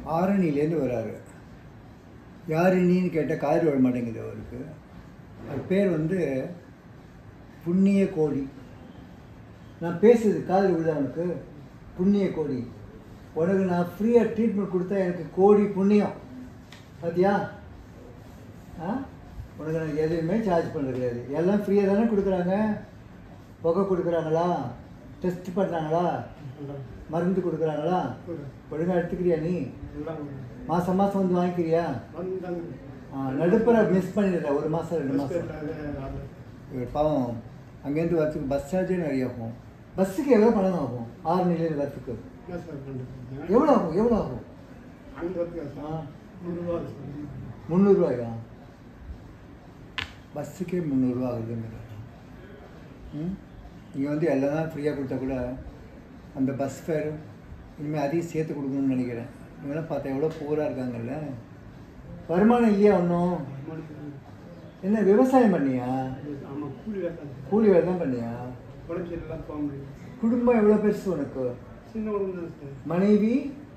ஆரணிலேருந்து வராரு யார் நீன்னு கேட்டால் காது விட மாட்டேங்குது அவருக்கு அது பேர் வந்து புண்ணிய கோடி நான் பேசுறது காது விழுத அவனுக்கு புண்ணிய கோடி உனக்கு நான் ஃப்ரீயாக ட்ரீட்மெண்ட் கொடுத்தா எனக்கு கோடி புண்ணியம் பார்த்தியா ஆ உனக்கு நான் எதுவுமே சார்ஜ் பண்ணுறது கிடையாது எல்லாம் ஃப்ரீயாக தானே கொடுக்குறாங்க புகை கொடுக்குறாங்களா டெஸ்ட் பண்ணுறாங்களா மருந்து கொடுக்குறாங்களா ஒழுங்காக எடுத்துக்கிறியா நீ மாதம் மாதம் வந்து வாங்கிக்கிறியா ஆ, நடுப்புற மிஸ் பண்ணிடுற ஒரு மாதம் ரெண்டு மாதம் இவர் பாவம் அங்கேருந்து வரத்துக்கு பஸ் சார்ஜே நிறைய ஆகும் பஸ்ஸுக்கு எவ்வளோ பணம் ஆகும் ஆறு நிலையில் வரத்துக்கு எவ்வளோ ஆகும் எவ்வளோ ஆகும் ஆ முந்நூறுரூவாயா பஸ்ஸுக்கே முந்நூறுரூவா ஆகுதுங்கிறாங்க ம் இங்கே வந்து எல்லாம் தான் ஃப்ரீயாக கொடுத்தா கூட அந்த பஸ் ஃபேர் இனிமேல் அதையும் சேர்த்து கொடுக்கணும்னு நினைக்கிறேன் இவங்களாம் பார்த்தா எவ்வளோ பூராக இருக்காங்கல்ல வருமானம் இல்லையா ஒன்றும் என்ன விவசாயம் பண்ணியா கூலி வேலை தான் பண்ணியா குடும்பம் எவ்வளோ பெருசு உனக்கு மனைவி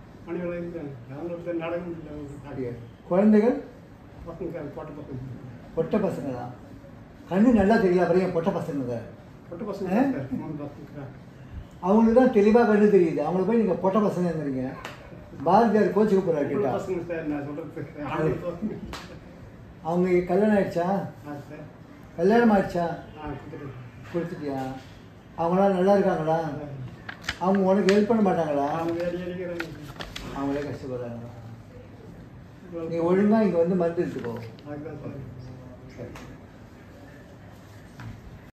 குழந்தைகள் பொட்டை பசங்களா கண்ணு நல்லா தெரியல அப்புறம் ஏன் பொட்டை பசங்க அவங்களுக்கு தான் தெளிவாக கண்ணு தெரியுது அவங்கள போய் நீங்கள் பொட்டை பசங்கங்கிறீங்க பாரதியார் கோச்சுக்கு போகிறார் கேட்டா அவங்க கல்யாணம் ஆயிடுச்சா கல்யாணம் ஆயிடுச்சா கொடுத்துட்டியா அவங்களாம் நல்லா இருக்காங்களா அவங்க உனக்கு ஹெல்ப் பண்ண மாட்டாங்களா அவங்களே கஷ்டப்படுறாங்களா நீ ஒழுங்காக இங்கே வந்து மருந்து எடுத்துக்கோ சரி